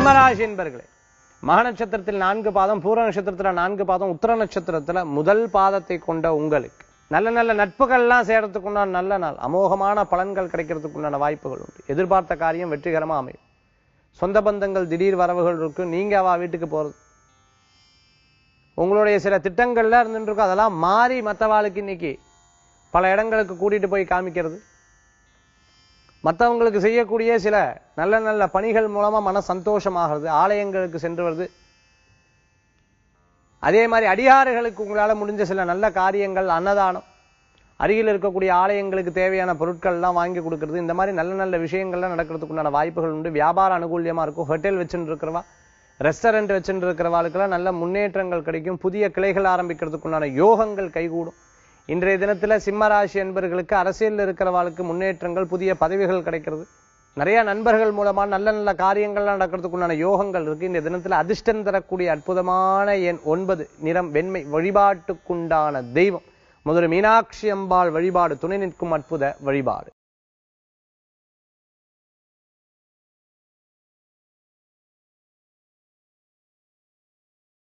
சிம்மராசி என்பர்களே மக நட்சத்திரத்தில் நான்கு பாதம் பூர நட்சத்திரத்துல நான்கு பாதம் உத்தர நட்சத்திரத்துல முதல் பாதத்தை கொண்ட உங்களுக்கு நல்ல நல்ல நட்புகள்லாம் சேரத்துக்கு உண்டான நல்ல நாள் அமோகமான பலன்கள் கிடைக்கிறதுக்கு உண்டான வாய்ப்புகள் உண்டு எதிர்பார்த்த காரியம் வெற்றிகரமா அமையும் சொந்த பந்தங்கள் திடீர் வரவுகள் இருக்கு நீங்க அவ வீட்டுக்கு போறது உங்களுடைய சில திட்டங்கள்ல இருந்துட்டு இருக்கும் அதெல்லாம் மாறி மற்றவாளுக்கு இன்னைக்கு பல இடங்களுக்கு கூட்டிட்டு போய் காமிக்கிறது மற்றவங்களுக்கு செய்யக்கூடிய சில நல்ல நல்ல பணிகள் மூலமா மன சந்தோஷமாகிறது ஆலயங்களுக்கு சென்று வருது அதே மாதிரி அடியாறுகளுக்கு உங்களால முடிஞ்ச சில நல்ல காரியங்கள் அன்னதானம் அருகில் இருக்கக்கூடிய ஆலயங்களுக்கு தேவையான பொருட்கள்லாம் வாங்கி கொடுக்கறது இந்த மாதிரி நல்ல நல்ல விஷயங்கள்லாம் நடக்கிறதுக்கு உண்டான வாய்ப்புகள் உண்டு வியாபார அனுகூல்யமா இருக்கும் ஹோட்டல் வச்சுட்டு இருக்கிறவா ரெஸ்டாரண்ட் வச்சுட்டு இருக்கிறவாளுக்கெல்லாம் நல்ல முன்னேற்றங்கள் கிடைக்கும் புதிய கிளைகள் ஆரம்பிக்கிறதுக்கு உண்டான யோகங்கள் கைகூடும் இன்றைய தினத்துல சிம்ம ராசி என்பவர்களுக்கு அரசியலில் இருக்கிறவாளுக்கு முன்னேற்றங்கள் புதிய பதவிகள் கிடைக்கிறது நிறைய நண்பர்கள் மூலமா நல்ல நல்ல காரியங்கள்லாம் நடக்கிறதுக்கு உண்டான யோகங்கள் இருக்கு இந்த தினத்துல அதிர்ஷ்டம் தரக்கூடிய அற்புதமான எண் ஒன்பது நிறம் வெண்மை வழிபாட்டுக்குண்டான தெய்வம் முதல் மீனாட்சி அம்பாள் வழிபாடு துணை நிற்கும் அற்புத வழிபாடு